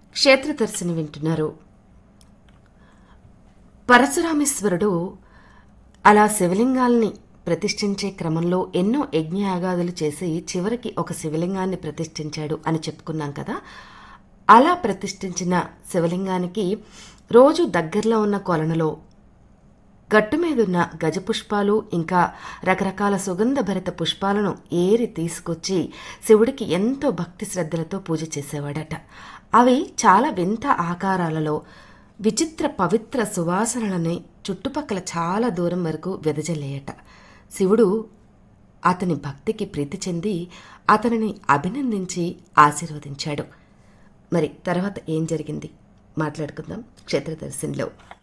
క్షేత్రదర్శిని వింటున్నారు పరశురామేశ్వరుడు అలా శివలింగాల్ని ప్రతిష్ఠించే క్రమంలో ఎన్నో యజ్ఞయాగాదులు చేసి చివరికి ఒక శివలింగాన్ని ప్రతిష్ఠించాడు అని చెప్పుకున్నాం కదా అలా ప్రతిష్ఠించిన శివలింగానికి రోజు దగ్గరలో ఉన్న కొలనులో గట్టు మీదున్న గజపుష్పాలు ఇంకా రకరకాల సుగంధభరిత పుష్పాలను ఏరి తీసుకొచ్చి శివుడికి ఎంతో భక్తి శ్రద్ధలతో పూజ చేసేవాడట అవి చాలా వింత ఆకారాలలో విచిత్ర పవిత్ర సువాసనలని చుట్టుపక్కల చాలా దూరం వరకు వెదజల్లేయట శివుడు అతని భక్తికి ప్రీతి చెంది అతనిని అభినందించి ఆశీర్వదించాడు మరి తర్వాత ఏం జరిగింది మాట్లాడుకుందాం క్షేత్రదర్శినిలో